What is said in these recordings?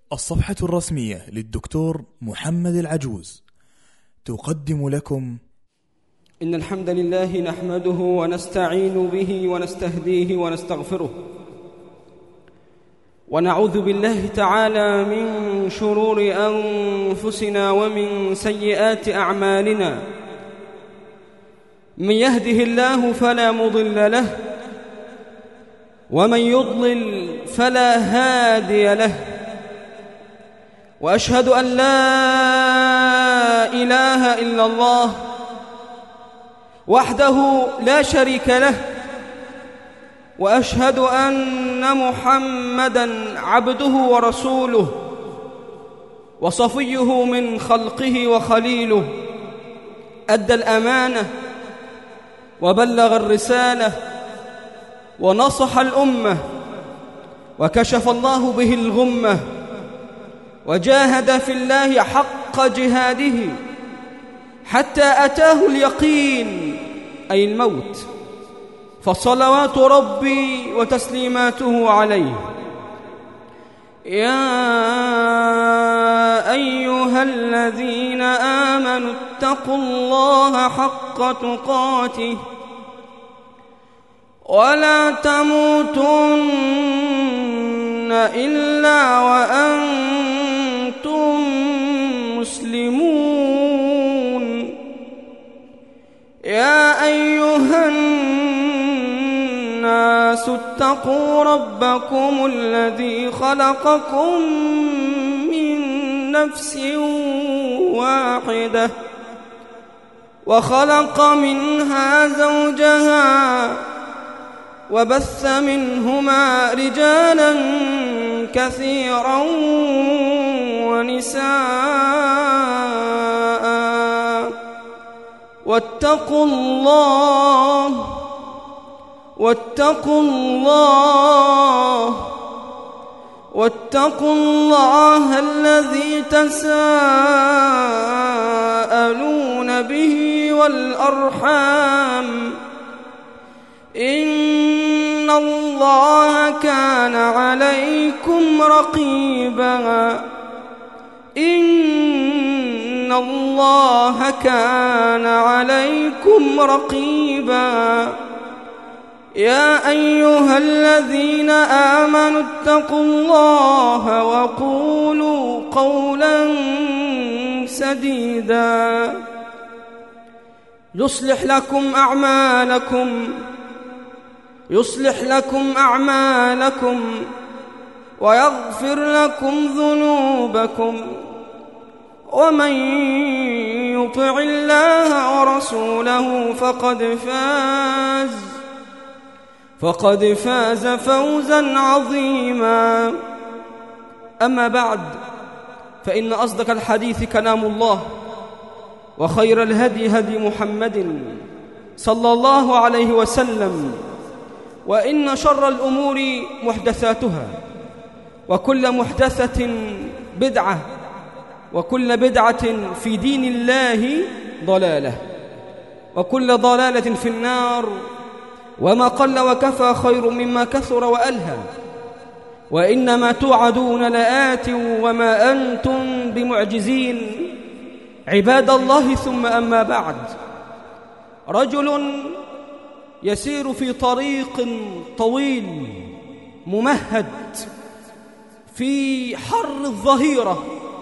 الصفحة الرسمية للدكتور محمد العجوز تقدم لكم إن الحمد لله نحمده ونستعين به ونستهديه ونستغفره ونعوذ بالله تعالى من شرور أنفسنا ومن سيئات أعمالنا من يهده الله فلا مضل له ومن يضلل فلا هادي له واشهد ان لا اله الا الله وحده لا شريك له واشهد ان محمدا عبده ورسوله وصفيه من خلقه وخليله ادى الامانه وبلغ الرساله ونصح الامه وكشف الله به الغمه وجاهد في الله حق جهاده حتى اتاه اليقين اي الموت فصلوات ربي وتسليماته عليه يا ايها الذين امنوا اتقوا الله حق تقاته ولا تموتن الا وانتم مسلمون يا ايها الناس اتقوا ربكم الذي خلقكم من نفس واحده وخلق منها زوجها وبث منهما رجالا كثيرا ونساء واتقوا الله واتقوا الله واتقوا الله الذي تساءلون به والأرحام إن الله كان عليكم رقيبا إن الله كان عليكم رقيبا يا أيها الذين آمنوا اتقوا الله وقولوا قولا سديدا يصلح لكم أعمالكم يصلح لكم أعمالكم ويغفر لكم ذنوبكم ومن يطع الله ورسوله فقد فاز فقد فاز فوزا عظيما أما بعد فإن أصدق الحديث كلام الله وخير الهدي هدي محمد صلى الله عليه وسلم وإن شر الأمور محدثاتها وكل محدثة بدعة وكل بدعة في دين الله ضلالة وكل ضلالة في النار وما قل وكفى خير مما كثر وألهى وإنما توعدون لآت وما أنتم بمعجزين عباد الله ثم أما بعد رجل يسير في طريق طويل ممهد في حر الظهيرة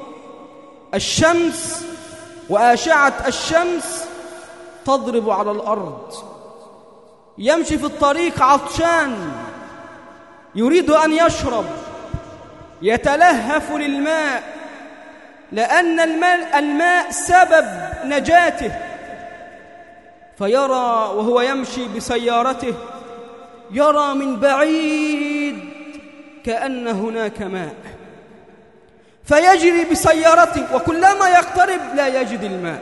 الشمس وآشعة الشمس تضرب على الأرض يمشي في الطريق عطشان يريد أن يشرب يتلهف للماء لأن الماء, الماء سبب نجاته فيرى وهو يمشي بسيارته يرى من بعيد كأن هناك ماء فيجري بسيارته وكلما يقترب لا يجد الماء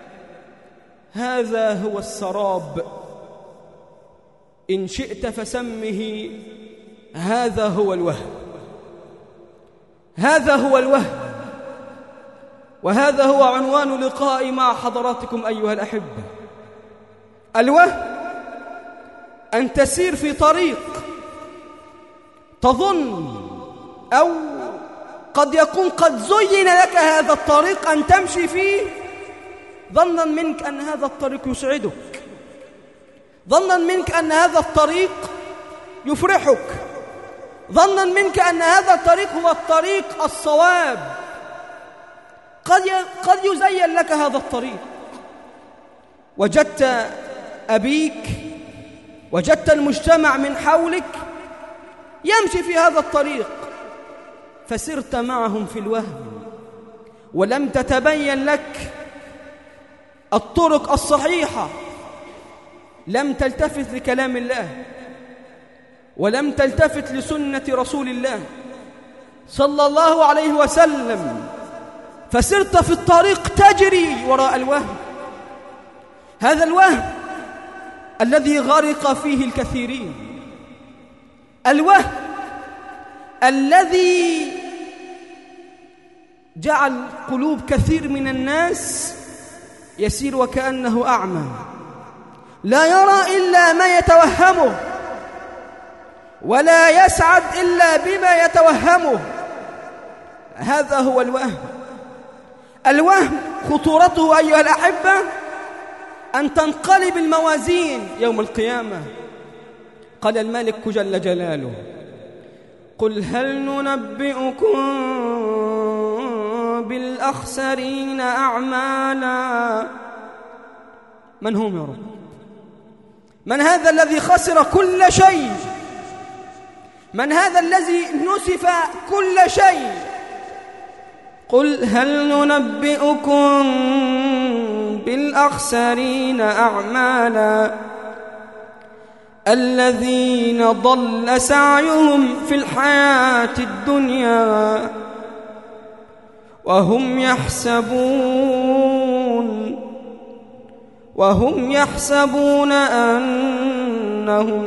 هذا هو السراب إن شئت فسمه هذا هو الوهم هذا هو الوهم وهذا هو عنوان لقائي مع حضراتكم أيها الأحبة الوهم أن تسير في طريق تظن أو قد يكون قد زين لك هذا الطريق أن تمشي فيه ظنا منك أن هذا الطريق يسعدك ظنا منك أن هذا الطريق يفرحك ظنا منك أن هذا الطريق هو الطريق الصواب قد قد يزين لك هذا الطريق وجدت أبيك وجدت المجتمع من حولك يمشي في هذا الطريق فسرت معهم في الوهم ولم تتبين لك الطرق الصحيحة لم تلتفت لكلام الله ولم تلتفت لسنة رسول الله صلى الله عليه وسلم فسرت في الطريق تجري وراء الوهم هذا الوهم الذي غرق فيه الكثيرين الوهم الذي جعل قلوب كثير من الناس يسير وكأنه أعمى لا يرى إلا ما يتوهمه ولا يسعد إلا بما يتوهمه هذا هو الوهم الوهم خطورته أيها الأحبة أن تنقلب الموازين يوم القيامة قال الملك جل جلاله قل هل ننبئكم بالأخسرين أعمالا من هم يا رب من هذا الذي خسر كل شيء من هذا الذي نسف كل شيء قل هل ننبئكم بالأخسرين أعمالا الذين ضل سعيهم في الحياة الدنيا وهم يحسبون وهم يحسبون أنهم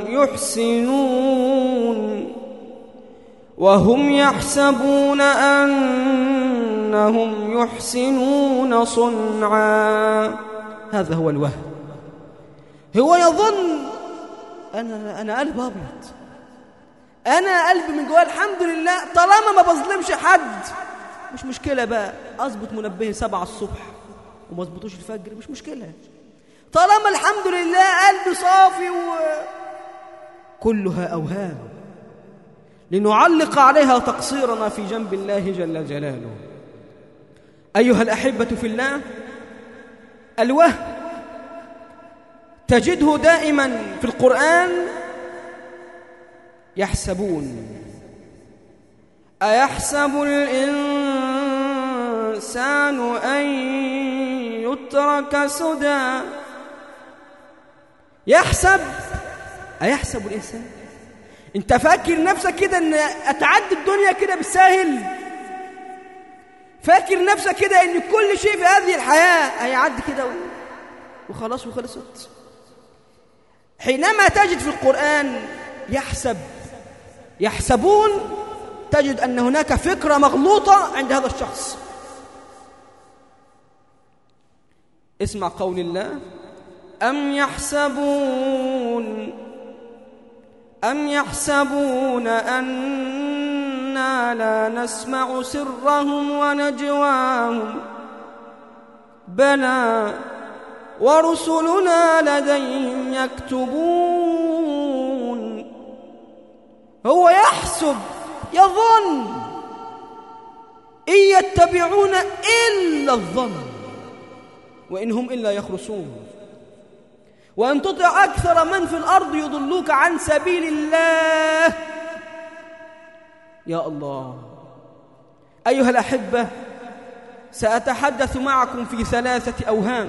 يحسنون وهم يحسبون أنهم يحسنون صنعا هذا هو الوهم هو يظن أنا أنا قلب أبيض أنا قلبي من جوه الحمد لله طالما ما بظلمش حد مش مشكلة بقى أظبط منبهي سبعة الصبح وما أظبطوش الفجر مش مشكلة طالما الحمد لله قلبي صافي و كلها أوهام لنعلق عليها تقصيرنا في جنب الله جل جلاله أيها الأحبة في الله الوهم تجده دائما في القرآن يحسبون أيحسب الإنسان أن يترك سدى يحسب أيحسب الإنسان أنت فاكر نفسك كده أن أتعدي الدنيا كده بالساهل فاكر نفسك كده أن كل شيء في هذه الحياة هيعدي كده وخلاص وخلصت حينما تجد في القرآن يحسب يحسبون تجد أن هناك فكرة مغلوطة عند هذا الشخص اسمع قول الله أم يحسبون أم يحسبون أنا لا نسمع سرهم ونجواهم بلى ورسلنا لديهم يكتبون هو يحسب يظن إن يتبعون إلا الظن وإن هم إلا يخرصون وأن تطع أكثر من في الأرض يضلوك عن سبيل الله يا الله أيها الأحبة سأتحدث معكم في ثلاثة أوهام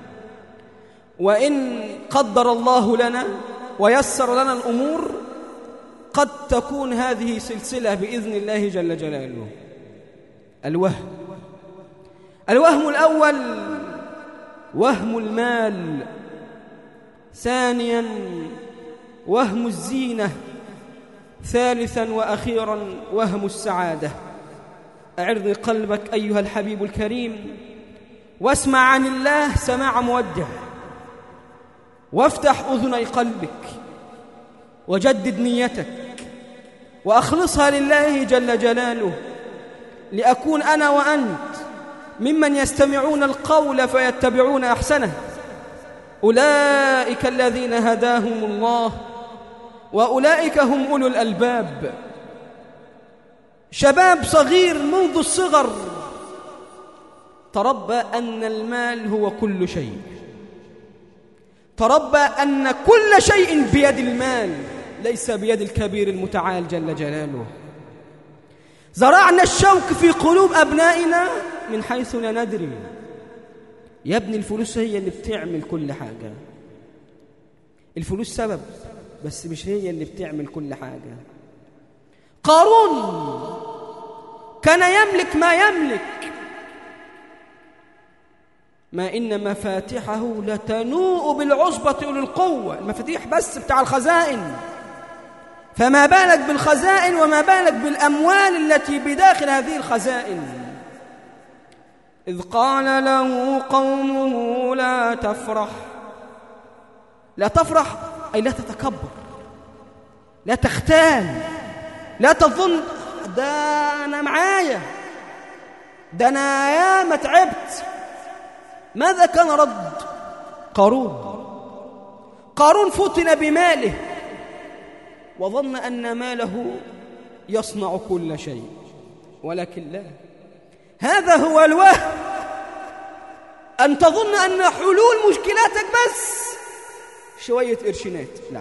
وإن قدر الله لنا ويسر لنا الأمور قد تكون هذه سلسلة بإذن الله جل جلاله الوهم الوهم الأول وهم المال ثانيا وهم الزينة ثالثا وأخيرا وهم السعادة أعرض قلبك أيها الحبيب الكريم واسمع عن الله سماع مودع وافتح أذني قلبك وجدد نيتك وأخلصها لله جل جلاله لأكون أنا وأنت ممن يستمعون القول فيتبعون أحسنه أولئك الذين هداهم الله وأولئك هم أولو الألباب شباب صغير منذ الصغر تربى أن المال هو كل شيء تربى أن كل شيء بيد المال ليس بيد الكبير المتعال جل جلاله زرعنا الشوك في قلوب أبنائنا من حيث لا ندري يا ابني الفلوس هي اللي بتعمل كل حاجة الفلوس سبب بس مش هي اللي بتعمل كل حاجة قارون كان يملك ما يملك ما إن مفاتحه لتنوء بالعصبة أولي القوة المفاتيح بس بتاع الخزائن فما بالك بالخزائن وما بالك بالأموال التي بداخل هذه الخزائن إذ قال له قومه لا تفرح لا تفرح أي لا تتكبر لا تختال لا تظن ده أنا معايا ده أنا يا ما تعبت ماذا كان رد قارون قارون فتن بماله وظن أن ماله يصنع كل شيء ولكن لا هذا هو الوهم أن تظن أن حلول مشكلاتك بس شوية قرشينات لا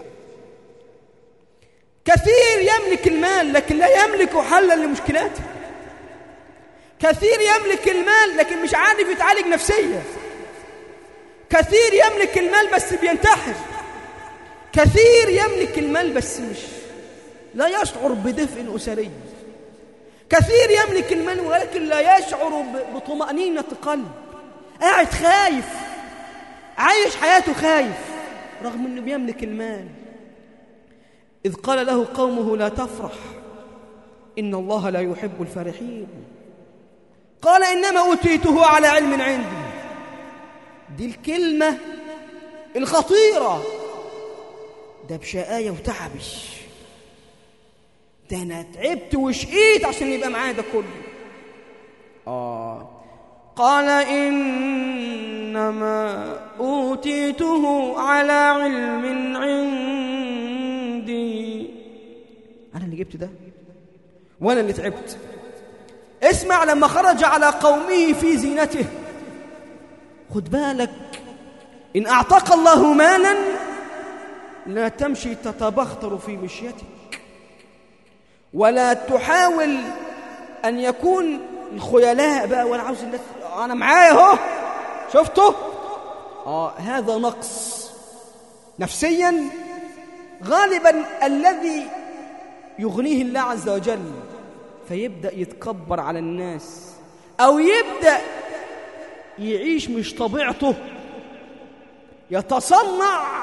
كثير يملك المال لكن لا يملك حلا لمشكلاته كثير يملك المال لكن مش عارف يتعالج نفسيا كثير يملك المال بس بينتحر كثير يملك المال بس مش لا يشعر بدفء أسري كثير يملك المال ولكن لا يشعر بطمأنينة قلب قاعد خايف عايش حياته خايف رغم أنه بيملك المال إذ قال له قومه لا تفرح إن الله لا يحب الفرحين قال إنما أوتيته على علم عندي دي الكلمة الخطيرة ده بشقاية وتعبش ده أنا تعبت وشقيت عشان يبقى معايا ده كله آه قال إنما أوتيته على علم عندي أنا اللي جبت ده وأنا اللي تعبت اسمع لما خرج على قومه في زينته خد بالك إن أعطاك الله مالا لا تمشي تتبختر في مشيتك ولا تحاول أن يكون الخيلاء بقى وأنا عاوز الناس أنا معايا أهو شفته؟ آه هذا نقص نفسيا غالبا الذي يغنيه الله عز وجل فيبدأ يتكبر على الناس أو يبدأ يعيش مش طبيعته يتصنع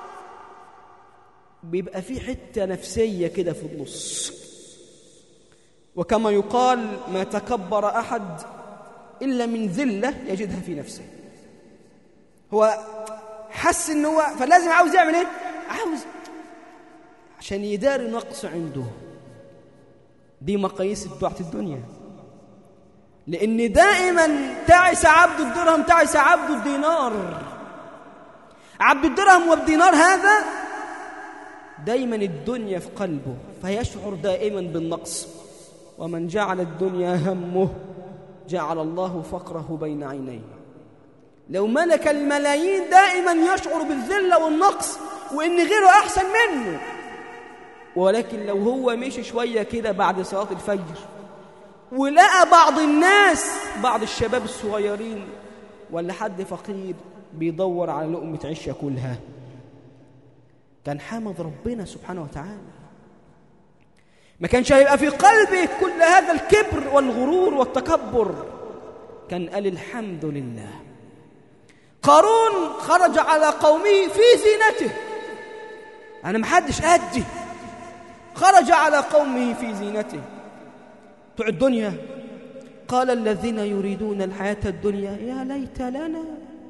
بيبقى في حتة نفسية كده في النص وكما يقال ما تكبر أحد إلا من ذلة يجدها في نفسه هو حس إن هو فلازم عاوز يعمل إيه؟ عاوز عشان يداري نقص عنده دي مقاييس بتاعت الدنيا لأن دائما تعس عبد الدرهم تعس عبد الدينار عبد الدرهم والدينار هذا دائما الدنيا في قلبه فيشعر دائما بالنقص ومن جعل الدنيا همه جعل الله فقره بين عينيه لو ملك الملايين دائما يشعر بالذلة والنقص وإن غيره أحسن منه ولكن لو هو مشي شوية كده بعد صلاة الفجر ولقى بعض الناس بعض الشباب الصغيرين ولا حد فقير بيدور على لقمة عيش ياكلها كان حمد ربنا سبحانه وتعالى ما كانش هيبقى في قلبه كل هذا الكبر والغرور والتكبر كان قال الحمد لله قارون خرج على قومه في زينته أنا محدش قدي خرج على قومه في زينته بتوع الدنيا قال الذين يريدون الحياة الدنيا يا ليت لنا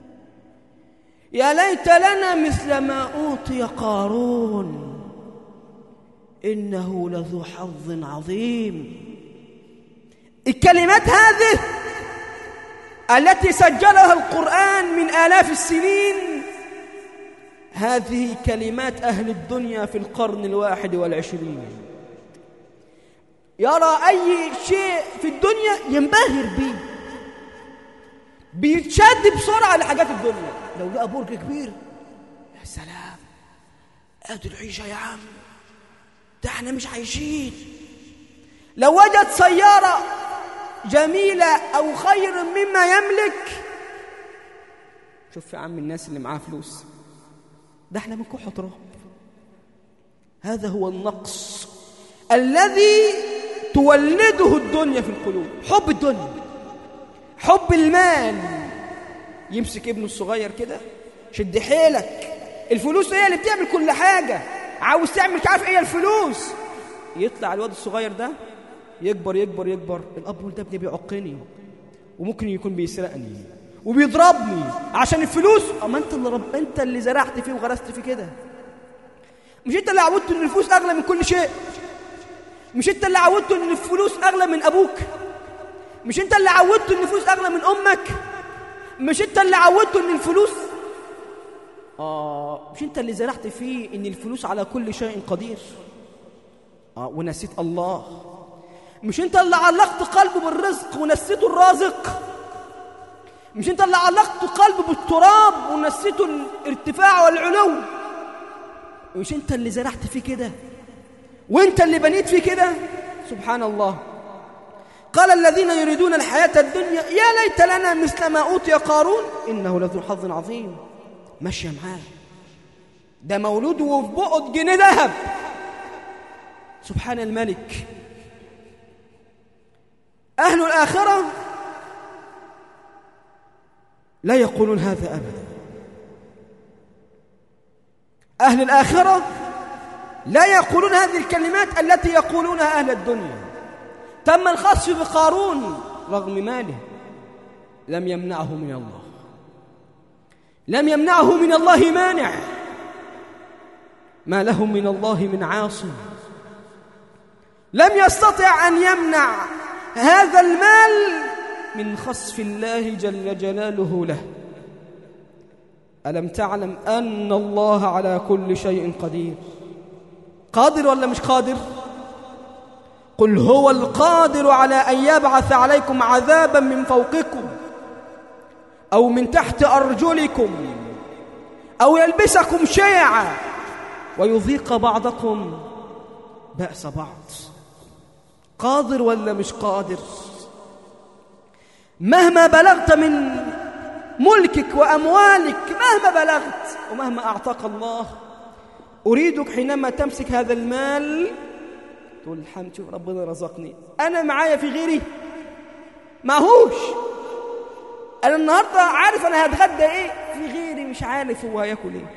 يا ليت لنا مثل ما أوتي قارون إنه لذو حظ عظيم الكلمات هذه التي سجلها القرآن من آلاف السنين هذه كلمات أهل الدنيا في القرن الواحد والعشرين يرى أي شيء في الدنيا ينبهر به بيتشد بسرعة لحاجات الدنيا لو لقى برج كبير يا سلام ادي العيشة يا عم ده احنا مش عايشين لو وجد سيارة جميلة أو خير مما يملك شوف يا عم الناس اللي معاها فلوس ده احنا بنكح تراب هذا هو النقص الذي تولده الدنيا في القلوب حب الدنيا حب المال يمسك ابنه الصغير كده شد حيلك الفلوس هي اللي بتعمل كل حاجة عاوز تعمل مش عارف ايه الفلوس يطلع الواد الصغير ده يكبر يكبر يكبر الاب يقول ده ابني بيعقني وممكن يكون بيسرقني وبيضربني عشان الفلوس اما انت اللي رب انت اللي زرعت فيه وغرست فيه كده مش انت اللي عودته ان الفلوس اغلى من كل شيء مش انت اللي عودته ان الفلوس اغلى من ابوك مش انت اللي عودته ان الفلوس اغلى من امك مش انت اللي عودته ان الفلوس اه مش انت اللي زرعت فيه ان الفلوس على كل شيء قدير اه ونسيت الله مش انت اللي علقت قلبه بالرزق ونسيته الرازق مش انت اللي علقت قلبه بالتراب ونسيته الارتفاع والعلو مش انت اللي زرعت فيه كده وانت اللي بنيت فيه كده سبحان الله قال الذين يريدون الحياة الدنيا يا ليت لنا مثل ما أوتي قارون إنه لذو حظ عظيم ماشية معاه ده مولود وفي بقه جنيه ذهب سبحان الملك أهل الآخرة لا يقولون هذا أبدا أهل الآخرة لا يقولون هذه الكلمات التي يقولونها أهل الدنيا تم الخسف بقارون رغم ماله لم يمنعه من الله لم يمنعه من الله مانع ما له من الله من عاصم لم يستطع أن يمنع هذا المال من خسف الله جل جلاله له ألم تعلم أن الله على كل شيء قدير قادر ولا مش قادر قل هو القادر على أن يبعث عليكم عذابا من فوقكم أو من تحت أرجلكم أو يلبسكم شيعا ويذيق بعضكم بأس بعض قادر ولا مش قادر مهما بلغت من ملكك وأموالك مهما بلغت ومهما أعطاك الله أريدك حينما تمسك هذا المال تقول الحمد شوف ربنا رزقني أنا معايا في غيري معهوش أنا النهاردة عارف أنا هتغدى إيه في غيري مش عارف هو هياكل إيه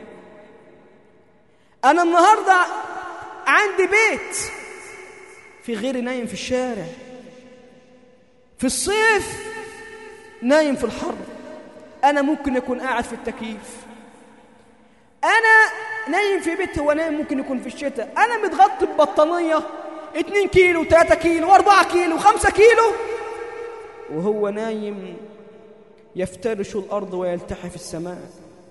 أنا النهاردة عندي بيت في غيري نايم في الشارع في الصيف نايم في الحر أنا ممكن يكون قاعد في التكييف أنا نايم في بيت هو نايم ممكن يكون في الشتاء أنا متغطي ببطانية 2 كيلو 3 كيلو 4 كيلو 5 كيلو وهو نايم يفترش الأرض ويلتحي في السماء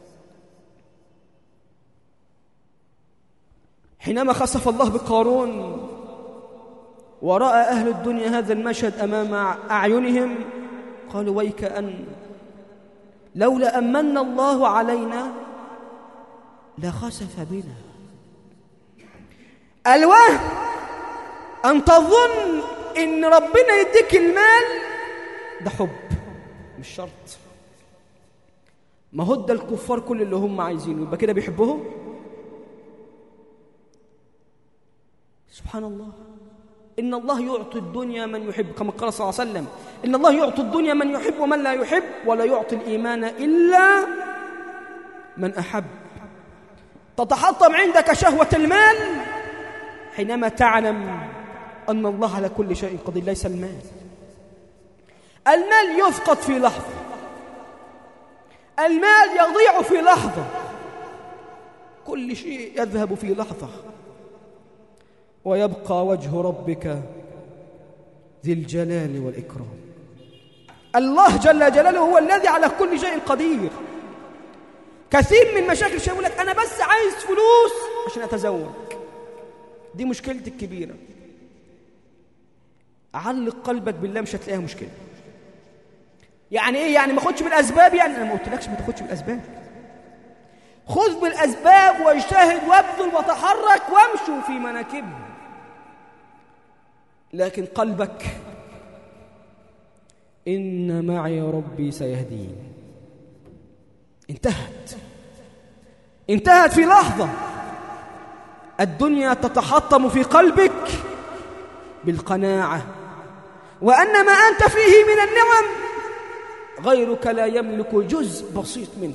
حينما خسف الله بقارون ورأى أهل الدنيا هذا المشهد أمام أعينهم قالوا ويك أن لولا أمن الله علينا لخسف بنا الوهم أن تظن إن ربنا يديك المال ده حب مش شرط ما هو ده الكفار كل اللي هم عايزينه يبقى كده بيحبهم سبحان الله إن الله يعطي الدنيا من يحب كما قال صلى الله عليه وسلم إن الله يعطي الدنيا من يحب ومن لا يحب ولا يعطي الإيمان إلا من أحب تتحطم عندك شهوة المال حينما تعلم أن الله على كل شيء قدير ليس المال المال يفقد في لحظة المال يضيع في لحظة كل شيء يذهب في لحظة ويبقى وجه ربك ذي الجلال والإكرام الله جل جلاله هو الذي على كل شيء قدير كثير من مشاكل الشباب يقول لك أنا بس عايز فلوس عشان أتزوج دي مشكلتي الكبيرة علق قلبك بالله مش هتلاقيها مشكلة يعني ايه يعني ما خدش بالاسباب يعني انا ما قلتلكش ما تاخدش بالاسباب خذ بالاسباب واجتهد وابذل وتحرك وامشوا في مناكبها لكن قلبك ان معي ربي سيهدين انتهت انتهت في لحظه الدنيا تتحطم في قلبك بالقناعه وان ما انت فيه من النعم غيرك لا يملك جزء بسيط منه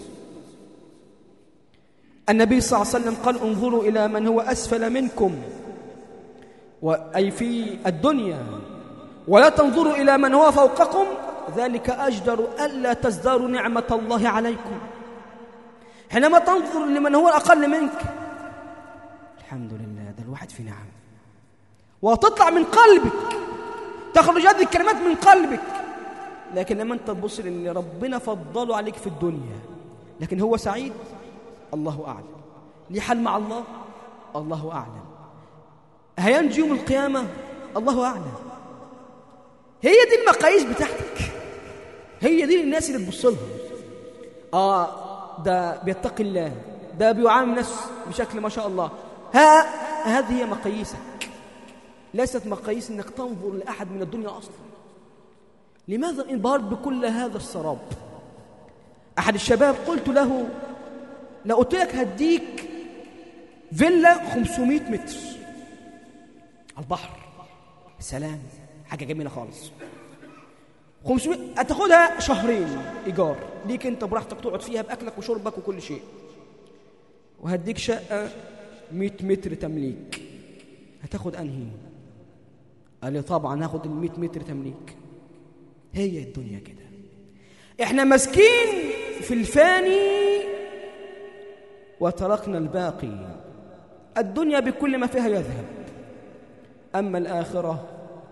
النبي صلى الله عليه وسلم قال انظروا إلى من هو أسفل منكم أي في الدنيا ولا تنظروا إلى من هو فوقكم ذلك أجدر ألا تزداروا نعمة الله عليكم حينما تنظر لمن هو أقل منك الحمد لله ده الواحد في نعم وتطلع من قلبك تخرج هذه الكلمات من قلبك لكن لما انت تبص للي ربنا فضله عليك في الدنيا لكن هو سعيد الله أعلم ليه حل مع الله الله أعلم هينجي يوم القيامة الله أعلم هي دي المقاييس بتاعتك هي دي الناس اللي تبص لهم آه ده بيتقي الله ده بيعامل الناس بشكل ما شاء الله ها هذه هي مقاييسك ليست مقاييس انك تنظر لاحد من الدنيا اصلا لماذا الانبهار بكل هذا السراب أحد الشباب قلت له لو قلت لك هديك فيلا 500 متر على البحر سلام حاجة جميلة خالص 500 هتاخدها شهرين إيجار ليك أنت براحتك تقعد فيها بأكلك وشربك وكل شيء وهديك شقة 100 متر تمليك هتاخد أنهي قال لي طبعا هاخد ال 100 متر تمليك هي الدنيا كده احنا ماسكين في الفاني وتركنا الباقي الدنيا بكل ما فيها يذهب أما الآخرة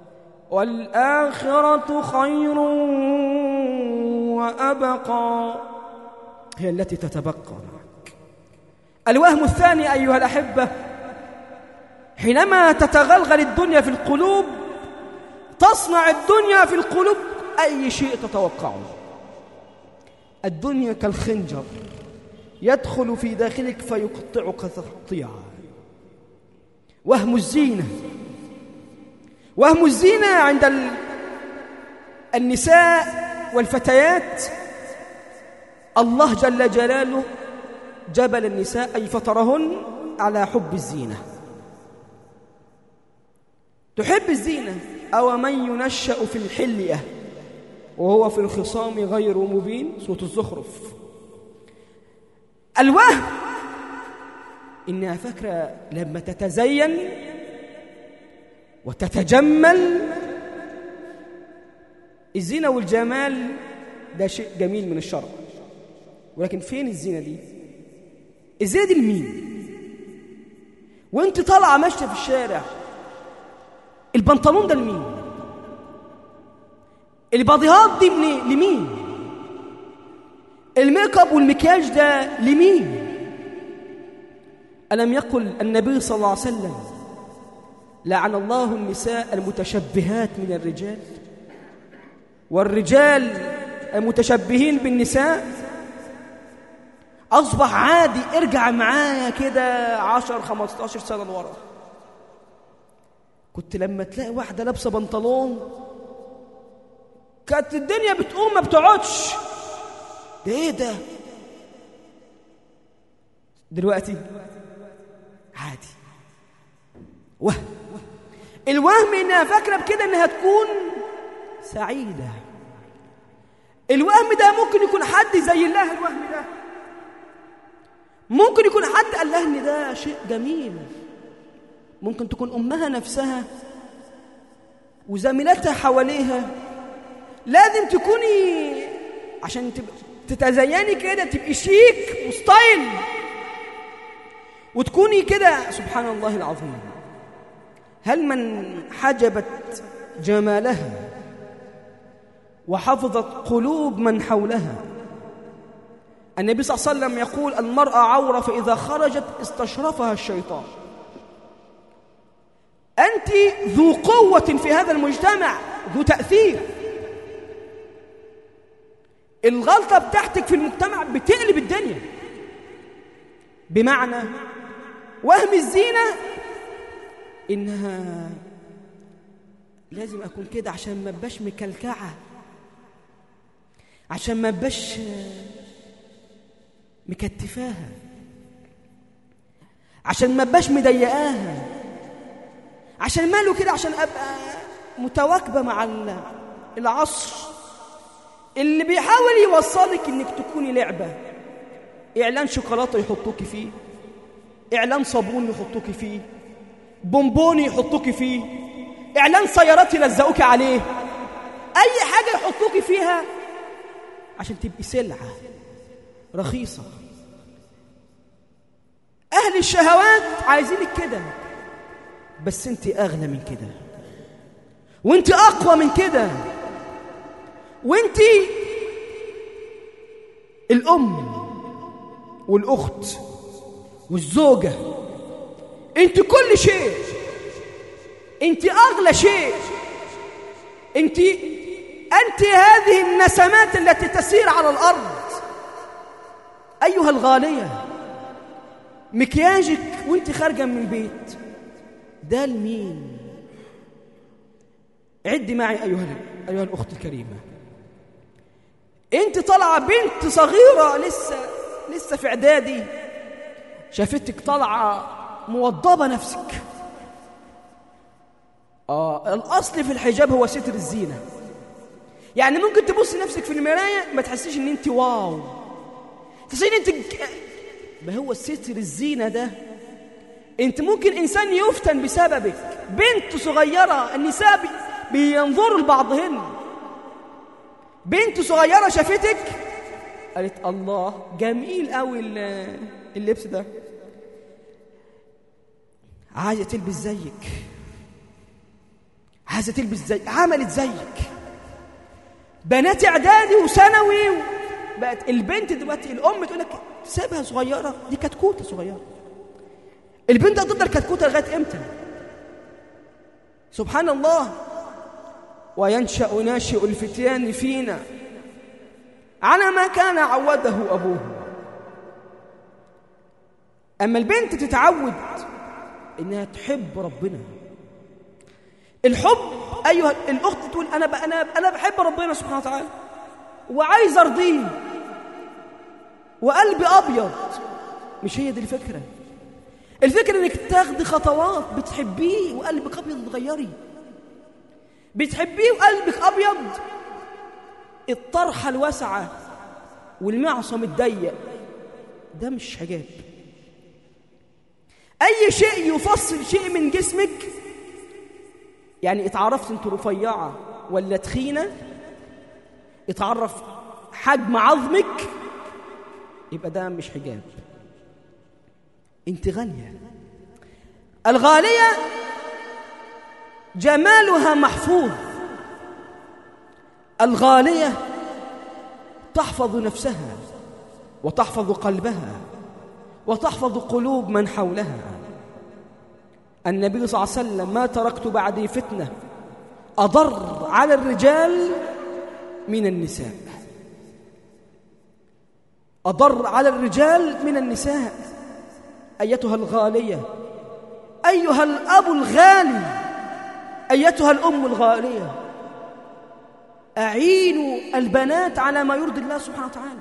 والآخرة خير وأبقى هي التي تتبقى معك الوهم الثاني أيها الأحبة حينما تتغلغل الدنيا في القلوب تصنع الدنيا في القلوب أي شيء تتوقعه الدنيا كالخنجر يدخل في داخلك فيقطعك تقطيعا وهم الزينة وهم الزينة عند ال... النساء والفتيات الله جل جلاله جبل النساء أي فطرهن على حب الزينة تحب الزينة أو من ينشأ في الحلية وهو في الخصام غير مبين صوت الزخرف الوهم إنها فكرة لما تتزين وتتجمل الزينة والجمال ده شيء جميل من الشرع ولكن فين الزينة دي الزينة دي لمين وانت طالعة ماشية في الشارع البنطلون ده لمين الباديهات دي من لمين الميك اب والمكياج ده لمين ألم يقل النبي صلى الله عليه وسلم لعن الله النساء المتشبهات من الرجال والرجال المتشبهين بالنساء أصبح عادي ارجع معايا كده عشر خمستاشر سنة لورا كنت لما تلاقي واحدة لابسة بنطلون كانت الدنيا بتقوم ما بتقعدش ده ايه ده دلوقتي عادي وهم الوهم انها فاكره بكده انها تكون سعيده الوهم ده ممكن يكون حد زي الله الوهم ده ممكن يكون حد قال لها ان ده شيء جميل ممكن تكون امها نفسها وزميلتها حواليها لازم تكوني عشان تتزيني كده تبقي شيك وستايل وتكوني كده سبحان الله العظيم هل من حجبت جمالها وحفظت قلوب من حولها النبي صلى الله عليه وسلم يقول المرأة عورة فإذا خرجت استشرفها الشيطان أنت ذو قوة في هذا المجتمع ذو تأثير الغلطة بتاعتك في المجتمع بتقلب الدنيا بمعنى وهم الزينة إنها لازم أكون كده عشان ما أبقاش مكلكعة عشان ما أبقاش مكتفاها عشان ما أبقاش مضيقاها عشان ماله كده عشان أبقى متواكبة مع العصر اللي بيحاول يوصلك إنك تكوني لعبة إعلان شوكولاتة يحطوكي فيه إعلان صابون يحطوكي فيه بونبون يحطوكي فيه إعلان سيارات يلزقوكي عليه أي حاجة يحطوكي فيها عشان تبقي سلعة رخيصة أهل الشهوات عايزينك كده بس أنت أغلى من كده وأنت أقوى من كده وأنت الأم والأخت والزوجة أنت كل شيء أنت أغلى شيء أنت أنت هذه النسمات التي تسير على الأرض أيها الغالية مكياجك وانت خارجة من البيت ده لمين عدي معي أيها, أيها الأخت الكريمة انت طالعة بنت صغيرة لسه لسه في إعدادي شافتك طالعة موضبة نفسك آه الأصل في الحجاب هو ستر الزينة يعني ممكن تبص نفسك في المراية ما تحسيش ان انت واو تحسين انت ما هو ستر الزينة ده انت ممكن انسان يفتن بسببك بنت صغيرة النساء بينظروا لبعضهن بنت صغيرة شافتك قالت الله جميل قوي اللبس ده عايزة تلبس زيك عايزة تلبس زيك عملت زيك بنات اعدادي وثانوي بقت البنت دلوقتي الام تقول لك سيبها صغيره دي كتكوته صغيره البنت هتفضل كتكوته لغايه امتى سبحان الله وينشا ناشئ الفتيان فينا على ما كان عوده ابوه اما البنت تتعود انها تحب ربنا الحب ايها الاخت تقول انا ب... انا انا بحب ربنا سبحانه وتعالى وعايز ارضيه وقلبي ابيض مش هي دي الفكره الفكره انك تاخدي خطوات بتحبيه وقلبك ابيض تغيري بتحبيه وقلبك ابيض الطرحه الواسعه والمعصم الضيق ده مش حجاب اي شيء يفصل شيء من جسمك يعني اتعرفت انت رفيعه ولا تخينه اتعرف حجم عظمك يبقى ده مش حجاب انت غاليه الغاليه جمالها محفوظ الغاليه تحفظ نفسها وتحفظ قلبها وتحفظ قلوب من حولها النبي صلى الله عليه وسلم ما تركت بعدي فتنه اضر على الرجال من النساء أضر على الرجال من النساء أيتها الغالية أيها الأب الغالي أيتها الأم الغالية أعينوا البنات على ما يرضي الله سبحانه وتعالى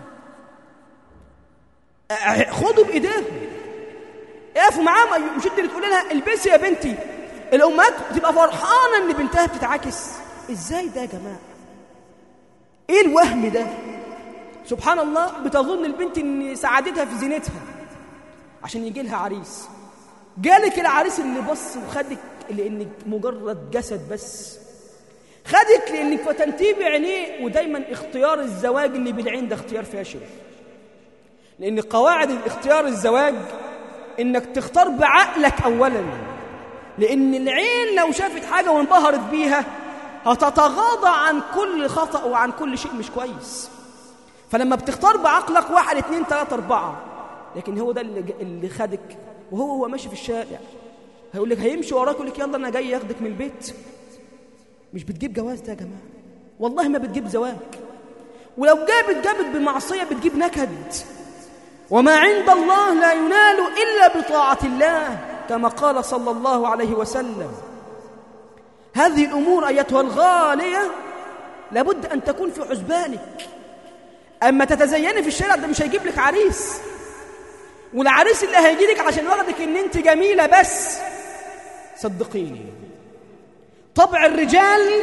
خذوا بإيديهم اقفوا معاهم مش انت اللي تقول لها البسي يا بنتي الأمهات بتبقى فرحانة إن بنتها بتتعاكس إزاي ده يا جماعة ايه الوهم ده سبحان الله بتظن البنت ان سعادتها في زينتها عشان يجي لها عريس جالك العريس اللي بص وخدك لانك مجرد جسد بس خدك لانك فتنتيه بعينيه ودايما اختيار الزواج اللي بالعين ده اختيار فاشل لان قواعد الاختيار الزواج انك تختار بعقلك اولا لان العين لو شافت حاجه وانبهرت بيها هتتغاضى عن كل خطأ وعن كل شيء مش كويس فلما بتختار بعقلك واحد اتنين تلاتة أربعة لكن هو ده اللي, اللي خدك وهو هو ماشي في الشارع هيقول لك هيمشي وراك يقول لك يلا أنا جاي ياخدك من البيت مش بتجيب جواز ده يا جماعة والله ما بتجيب زواج ولو جابت جابت بمعصية بتجيب نكد وما عند الله لا ينال إلا بطاعة الله كما قال صلى الله عليه وسلم هذه الأمور أيتها الغالية لابد أن تكون في حسبانك أما تتزيني في الشارع ده مش هيجيب لك عريس والعريس اللي هيجي لك عشان واخدك ان انت جميلة بس صدقيني طبع الرجال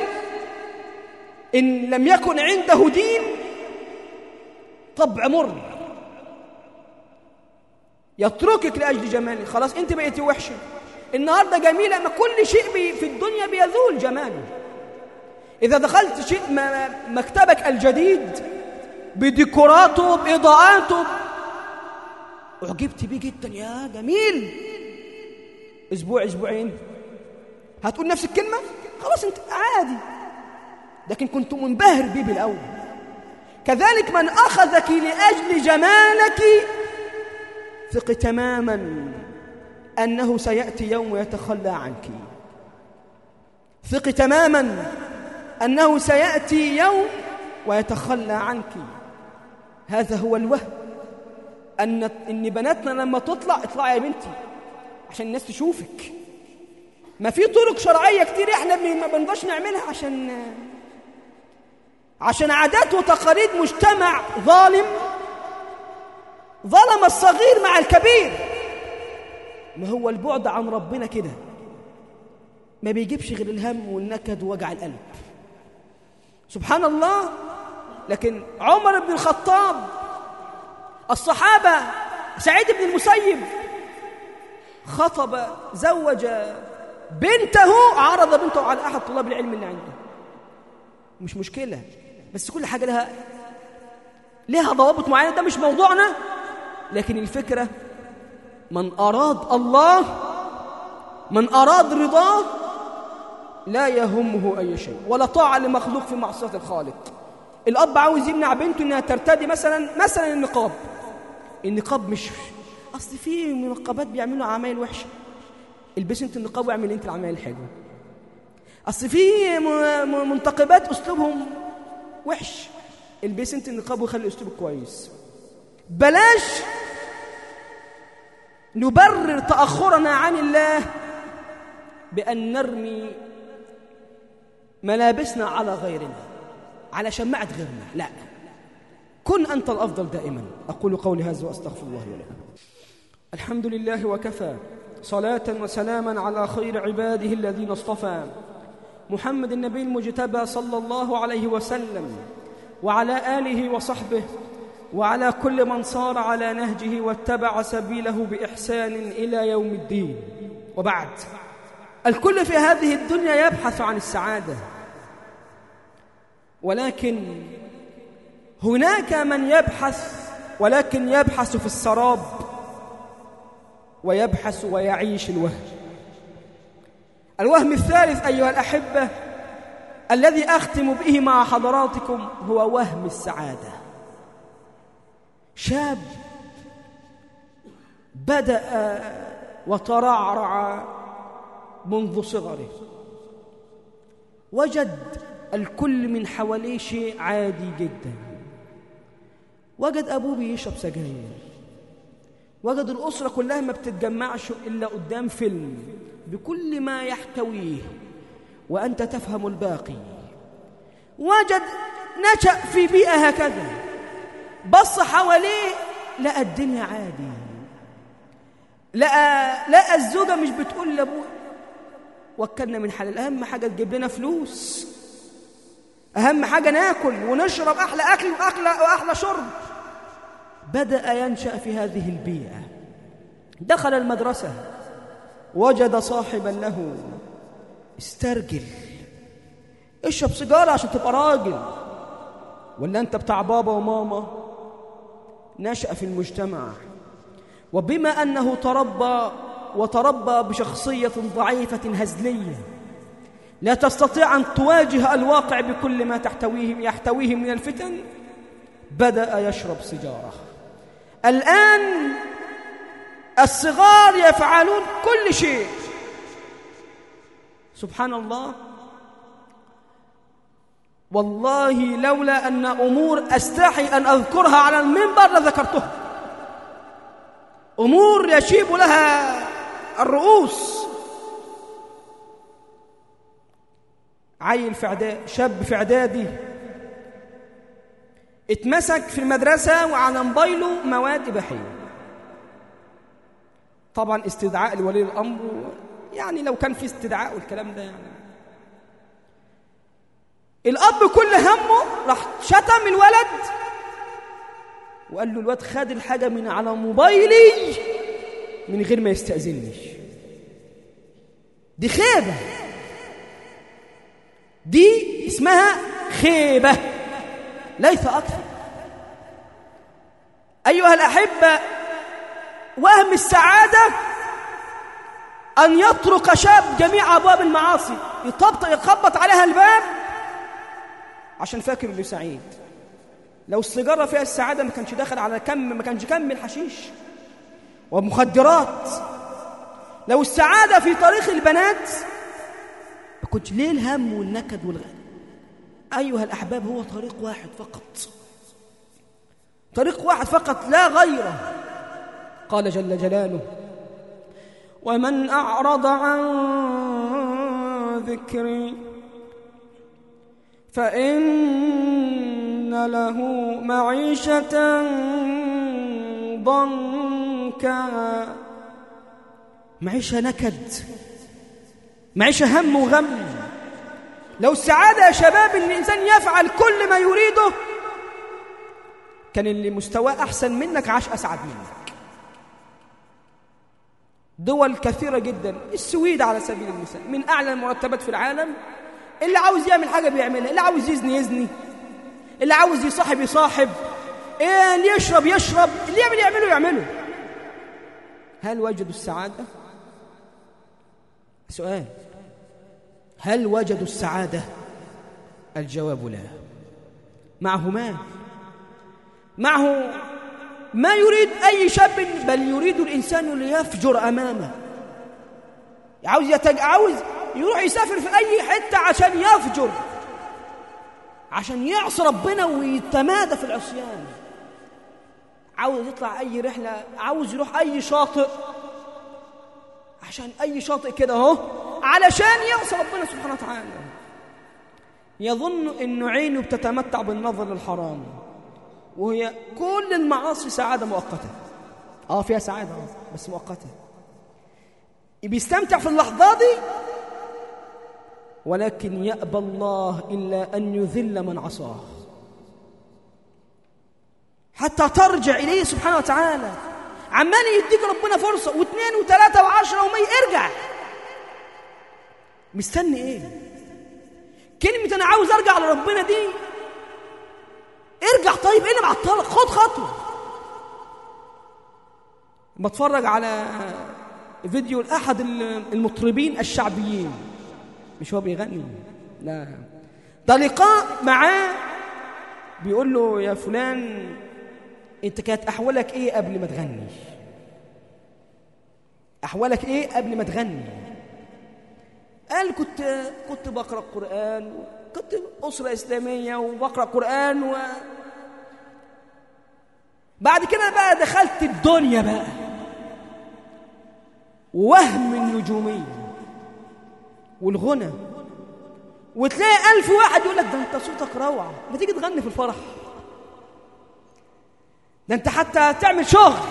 إن لم يكن عنده دين طبع مر يتركك لأجل جمالك خلاص أنت بقيتي وحشة النهاردة جميلة ما كل شيء بي في الدنيا بيذول جماله إذا دخلت شيء مكتبك الجديد بديكوراته بإضاءاته أعجبت بيه جدا يا جميل أسبوع أسبوعين هتقول نفس الكلمة خلاص أنت عادي لكن كنت منبهر بيه بالأول كذلك من أخذك لأجل جمالك ثق تماما أنه سيأتي يوم يتخلى عنك ثق تماما أنه سيأتي يوم ويتخلى عنك هذا هو الوهم أن إن بناتنا لما تطلع اطلعي يا بنتي عشان الناس تشوفك ما في طرق شرعية كتير احنا ما بنقدرش نعملها عشان عشان عادات وتقاليد مجتمع ظالم ظلم الصغير مع الكبير ما هو البعد عن ربنا كده ما بيجيبش غير الهم والنكد ووجع القلب سبحان الله لكن عمر بن الخطاب الصحابة سعيد بن المسيب خطب زوج بنته عرض بنته على أحد طلاب العلم اللي عنده مش مشكلة بس كل حاجة لها لها ضوابط معينة ده مش موضوعنا لكن الفكرة من أراد الله من أراد رضاه لا يهمه أي شيء ولا طاعة لمخلوق في معصية الخالق الأب عاوز يمنع بنته إنها ترتدي مثلا مثلا النقاب النقاب مش أصل في منقبات بيعملوا عمايل وحشة البسي انت النقاب واعمل انت العمايل الحلوة أصل في منتقبات أسلوبهم وحش البسي انت النقاب وخلي أسلوبك كويس بلاش نبرر تأخرنا عن الله بأن نرمي ملابسنا على غيرنا على شماعة غيرنا لا كن أنت الأفضل دائما أقول قولي هذا وأستغفر الله ولكم الحمد لله وكفى صلاة وسلاما على خير عباده الذين اصطفى محمد النبي المجتبى صلى الله عليه وسلم وعلى آله وصحبه وعلى كل من صار على نهجه واتبع سبيله بإحسان إلى يوم الدين وبعد الكل في هذه الدنيا يبحث عن السعادة ولكن هناك من يبحث ولكن يبحث في السراب ويبحث ويعيش الوهم الوهم الثالث أيها الأحبة الذي أختم به مع حضراتكم هو وهم السعادة شاب بدأ وترعرع منذ صغره وجد الكل من حواليه شيء عادي جدا وجد أبوه بيشرب سجاير وجد الأسرة كلها ما بتتجمعش إلا قدام فيلم بكل ما يحتويه وأنت تفهم الباقي وجد نشأ في بيئة هكذا بص حواليه لقى الدنيا عادي لقى لقى الزوجة مش بتقول لأبوه وكلنا من حلال أهم حاجة تجيب لنا فلوس أهم حاجة ناكل ونشرب أحلى أكل وأحلى, وأحلى شرب بدأ ينشأ في هذه البيئة دخل المدرسة وجد صاحبا له استرجل اشرب سيجارة عشان تبقى راجل ولا أنت بتاع بابا وماما نشأ في المجتمع وبما أنه تربى وتربى بشخصية ضعيفة هزلية لا تستطيع أن تواجه الواقع بكل ما تحتويه يحتويه من الفتن بدأ يشرب سيجارة الآن الصغار يفعلون كل شيء سبحان الله والله لولا أن أمور أستحي أن أذكرها على المنبر لذكرتها أمور يشيب لها الرؤوس عيل في اعداد شاب في اعدادي اتمسك في المدرسة وعلى موبايله مواد إباحية طبعا استدعاء لولي الأمر يعني لو كان في استدعاء والكلام ده يعني الأب كل همه راح شتم الولد وقال له الواد خد الحاجة من على موبايلي من غير ما يستأذنني دي خيبة دي اسمها خيبة ليس أكثر أيها الأحبة وهم السعادة أن يطرق شاب جميع أبواب المعاصي يطبط يخبط عليها الباب عشان فاكر انه سعيد لو السيجاره فيها السعاده ما كانش داخل على كم ما كانش كم الحشيش ومخدرات لو السعاده في طريق البنات ما كنتش ليه الهم والنكد والغم ايها الاحباب هو طريق واحد فقط طريق واحد فقط لا غيره قال جل جلاله ومن اعرض عن ذكري فإن له معيشة ضنكا معيشة نكد معيشة هم وغم لو السعادة يا شباب إن الإنسان يفعل كل ما يريده كان اللي مستواه أحسن منك عاش أسعد منك دول كثيرة جدا السويد على سبيل المثال من أعلى المرتبات في العالم اللي عاوز يعمل حاجة بيعملها اللي عاوز يزني يزني اللي عاوز يصاحب يصاحب إيه اللي يشرب يشرب اللي يعمل يعمله يعمله هل وجدوا السعادة؟ سؤال هل وجدوا السعادة؟ الجواب لا معه مال معه ما يريد أي شاب بل يريد الإنسان ليفجر أمامه عاوز يتج... عاوز يروح يسافر في أي حتة عشان يفجر عشان يعصي ربنا ويتمادى في العصيان عاوز يطلع أي رحلة عاوز يروح أي شاطئ عشان أي شاطئ كده أهو علشان يعصي ربنا سبحانه وتعالى يظن إنه عينه بتتمتع بالنظر للحرام وهي كل المعاصي سعادة مؤقتة آه فيها سعادة بس مؤقتة بيستمتع في اللحظة دي ولكن يأبى الله إلا أن يذل من عصاه حتى ترجع إليه سبحانه وتعالى عمال يديك ربنا فرصة واثنين وثلاثة وعشرة ومية ارجع مستني ايه كلمة أنا عاوز أرجع لربنا دي ارجع طيب ايه اللي معطلك خد خطوة بتفرج على فيديو لأحد المطربين الشعبيين مش هو بيغني لا ده لقاء معاه بيقول له يا فلان انت كانت احوالك ايه قبل ما تغني احوالك ايه قبل ما تغني قال كنت كنت بقرا قران كنت اسره اسلاميه وبقرا قران و بعد كده بقى دخلت الدنيا بقى وهم النجوميه والغنى وتلاقي ألف واحد يقول لك ده أنت صوتك روعة ما تيجي تغني في الفرح ده أنت حتى تعمل شغل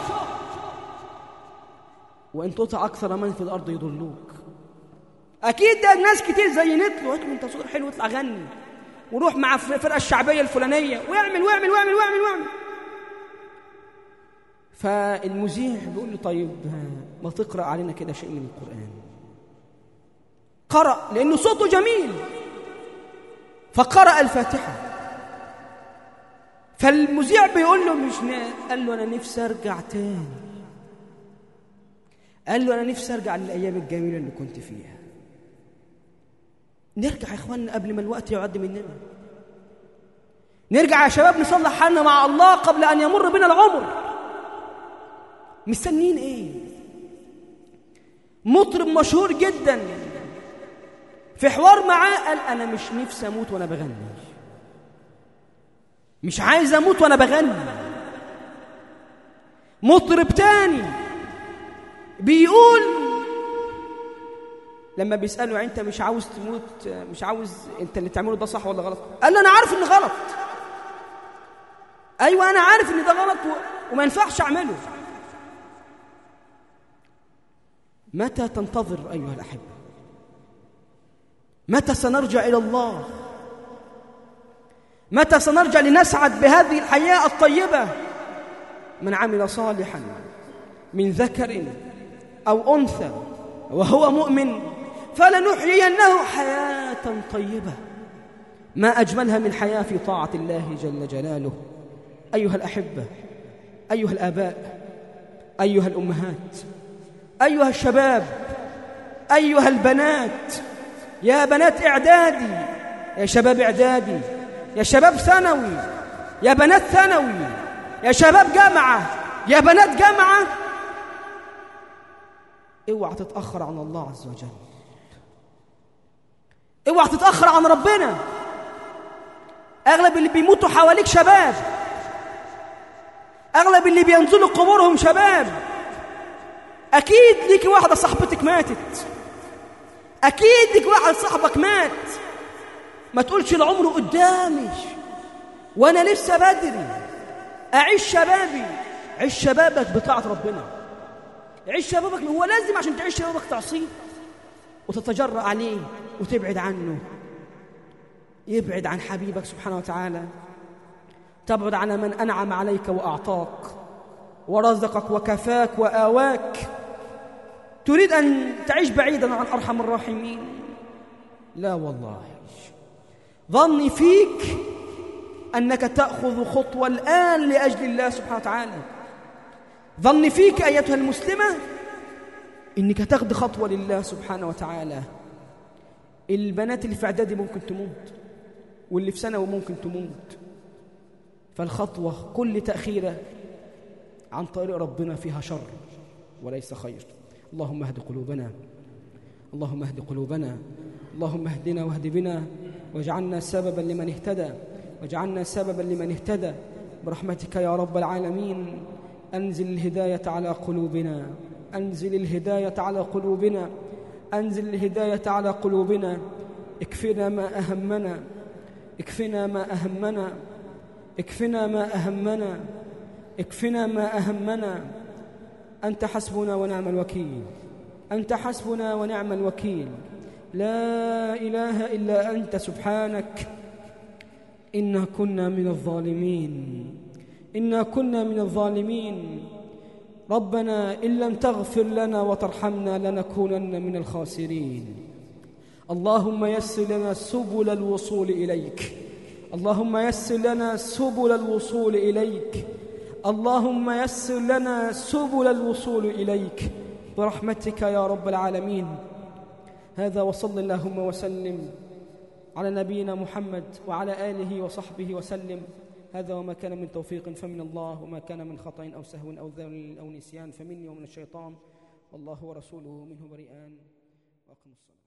وإن تطع أكثر من في الأرض يضلوك أكيد ده ناس كتير زينت له قلت له أنت صوتك حلو اطلع غني وروح مع الفرقة الشعبية الفلانية ويعمل ويعمل ويعمل ويعمل ويعمل فالمذيع بيقول له طيب ما تقرأ علينا كده شيء من القرآن قرأ لأنه صوته جميل فقرأ الفاتحة فالمذيع بيقول له مش نا... قال له أنا نفسي أرجع تاني قال له أنا نفسي أرجع للأيام الجميلة اللي كنت فيها نرجع يا إخواننا قبل ما الوقت يعد مننا نرجع يا شباب نصلح حالنا مع الله قبل أن يمر بنا العمر مستنين إيه مطرب مشهور جدا في حوار معاه قال أنا مش نفسي أموت وأنا بغني مش عايز أموت وأنا بغني مطرب تاني بيقول لما بيسأله أنت مش عاوز تموت مش عاوز أنت اللي تعمله ده صح ولا غلط قال له أنا عارف إن غلط أيوة أنا عارف إن ده غلط و... وما ينفعش أعمله متى تنتظر أيها الأحبة متى سنرجع إلى الله متى سنرجع لنسعد بهذه الحياة الطيبة من عمل صالحا من ذكر أو أنثى وهو مؤمن فلنحيينه حياة طيبة ما أجملها من حياة في طاعة الله جل جلاله أيها الأحبة أيها الآباء أيها الأمهات أيها الشباب أيها البنات يا بنات إعدادي يا شباب إعدادي يا شباب ثانوي يا بنات ثانوي يا شباب جامعة يا بنات جامعة اوعى تتأخر عن الله عز وجل اوعى تتأخر عن ربنا أغلب اللي بيموتوا حواليك شباب أغلب اللي بينزلوا قبورهم شباب أكيد ليك واحدة صاحبتك ماتت أكيد ليك واحد صاحبك مات ما تقولش العمر قدامي وأنا لسه بدري أعيش شبابي عيش شبابك بطاعة ربنا عيش شبابك هو لازم عشان تعيش شبابك تعصيه وتتجرأ عليه وتبعد عنه يبعد عن حبيبك سبحانه وتعالى تبعد عن من أنعم عليك وأعطاك ورزقك وكفاك وآواك تريد أن تعيش بعيدا عن أرحم الراحمين لا والله ظني فيك أنك تأخذ خطوة الآن لأجل الله سبحانه وتعالى ظني فيك أيتها المسلمة إنك تاخذ خطوة لله سبحانه وتعالى البنات اللي في إعدادي ممكن تموت واللي في ثانوي ممكن تموت فالخطوة كل تأخيرة عن طريق ربنا فيها شر وليس خير اللهم اهد قلوبنا اللهم اهد قلوبنا اللهم اهدنا واهد بنا واجعلنا سببا لمن اهتدى واجعلنا سببا لمن اهتدى برحمتك يا رب العالمين أنزل الهداية على قلوبنا أنزل الهداية على قلوبنا أنزل الهداية على قلوبنا اكفنا ما أهمنا اكفنا ما أهمنا اكفنا ما أهمنا اكفنا ما أهمنا أنت حسبنا ونعم الوكيل أنت حسبنا ونعم الوكيل لا إله إلا أنت سبحانك إنا كنا من الظالمين إنا كنا من الظالمين ربنا إن لم تغفر لنا وترحمنا لنكونن من الخاسرين اللهم يسر لنا سبل الوصول إليك اللهم يسر لنا سبل الوصول إليك اللهم يسر لنا سبل الوصول إليك برحمتك يا رب العالمين هذا وصل اللهم وسلم على نبينا محمد وعلى آله وصحبه وسلم هذا وما كان من توفيق فمن الله وما كان من خطأ أو سهو أو ذل أو نسيان فمني ومن الشيطان والله ورسوله منه بريئان وأقم الصلاة